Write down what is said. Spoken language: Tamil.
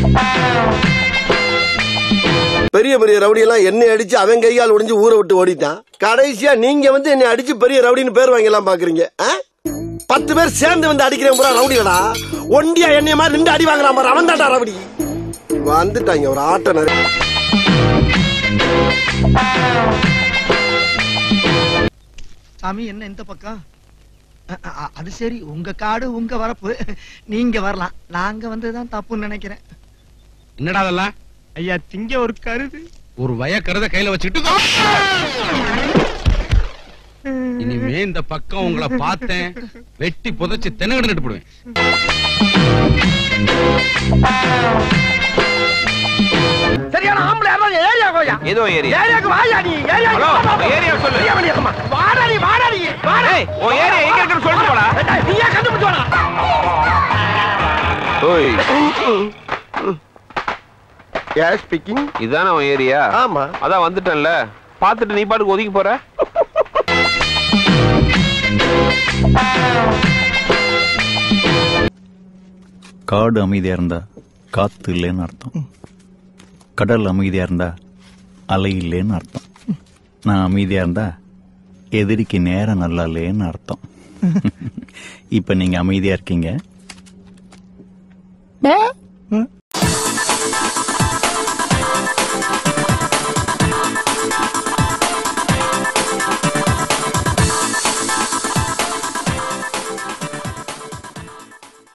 பெரிய பெரிய ரவுடி எல்லாம் என்னை அடிச்சு அவன் கையால் ஒடிஞ்சு ஊரை விட்டு ஓடிட்டான் கடைசியா நீங்க வந்து என்னை அடிச்சு பெரிய ரவுடின்னு பேர் வாங்கலாம் பாக்குறீங்க ஆ? பத்து பேர் சேர்ந்து வந்து அடிக்கிறேன் பூரா ரவுடிகளா ஒண்டியா என்னைய மாதிரி நின்று அடி வாங்கலாம் பாரு அவன் தான்டா ரவுடி வந்துட்டாங்க ஒரு ஆட்ட நிறைய சாமி என்ன இந்த பக்கம் அ, அ, அது சரி உங்க காடு உங்க வரப்பு நீங்க வரலாம் நாங்க வந்ததுதான் தப்புன்னு நினைக்கிறேன் என்னடா அதெல்லாம் ஐயா திங்க ஒரு கருது ஒரு வய கருத கையில வச்சுக்கிட்டு இனிமே இந்த பக்கம் உங்களை பார்த்தேன் வெட்டி புதைச்சு தென்னகடு நட்டு போடுவேன் சரியான ஆம்பளை யாராவது ஏரியா கோயா ஏதோ ஏரியா ஏரியாக்கு வாயா நீ ஏரியா ஹலோ, ஏரியா சொல்லு. வாடா நீ வாடா நீ வாடா ஏய், உன் ஏரியா எங்க இருக்குன்னு சொல்லிட்டு போடா. ஏய், நீயே கண்டுபிடிச்சு வாடா ஓய் யார் ஸ்பீக்கிங் இதானே உன் ஏரியா ஆமா அதான் வந்துட்டேன்ல பாத்துட்டு நீ பாட்டுக்கு ஒதுங்கி போற காடு அமைதியா இருந்தா காத்து இல்லைன்னு அர்த்தம் கடல் அமைதியா இருந்தா அலை இல்லைன்னு அர்த்தம் நான் அமைதியா இருந்தா எதிரிக்கு நேரம் நல்லா இல்லைன்னு அர்த்தம் இப்ப நீங்க அமைதியா இருக்கீங்க